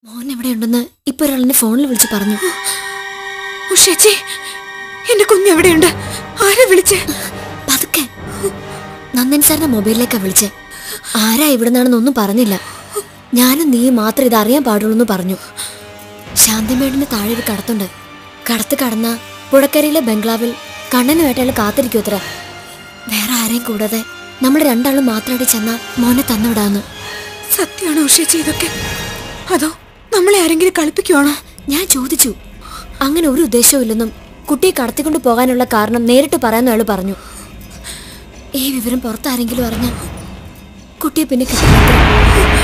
മോൻ എവിടെയുണ്ടെന്ന് ഇപ്പൊ ഒരാളിനെ ഫോണിൽ വിളിച്ച് പറഞ്ഞു ഉഷേച്ചി എന്റെ കുഞ്ഞെവിടെയുണ്ട് ആരാ വിളിച്ചേ പതുക്കെ നന്ദൻ സാറിന്റെ മൊബൈലിലേക്കാ വിളിച്ചേ ആരാ ഇവിടുന്നാണെന്നൊന്നും പറഞ്ഞില്ല ഞാനും നീ മാത്രം ഇത് അറിയാൻ പാടുള്ളൂ എന്ന് പറഞ്ഞു ശാന്തിമേടിന് താഴെ ഒരു കടത്തുണ്ട് കടത്ത് കടന്ന പുഴക്കരയിലെ ബംഗ്ലാവിൽ കണ്ണന് വേട്ടയാൾ കാത്തിരിക്കും അത്ര വേറെ ആരെയും കൂടാതെ നമ്മൾ രണ്ടാളും മാത്രമായിട്ട് ചെന്നാ മോനെ തന്നുവിടാന്ന് സത്യമാണോ ഉഷേച്ചി ഇതൊക്കെ അതോ നമ്മളെ ആരെങ്കിലും കളിപ്പിക്കുവാണോ ഞാൻ ചോദിച്ചു അങ്ങനെ ഒരു ഉദ്ദേശവും ഇല്ലെന്നും കുട്ടിയെ കടത്തിക്കൊണ്ട് പോകാനുള്ള കാരണം നേരിട്ട് പറയാമെന്ന് അയാൾ പറഞ്ഞു ഈ വിവരം പുറത്താരെങ്കിലും അറിഞ്ഞ കുട്ടിയെ പിന്നെ കിട്ടില്ല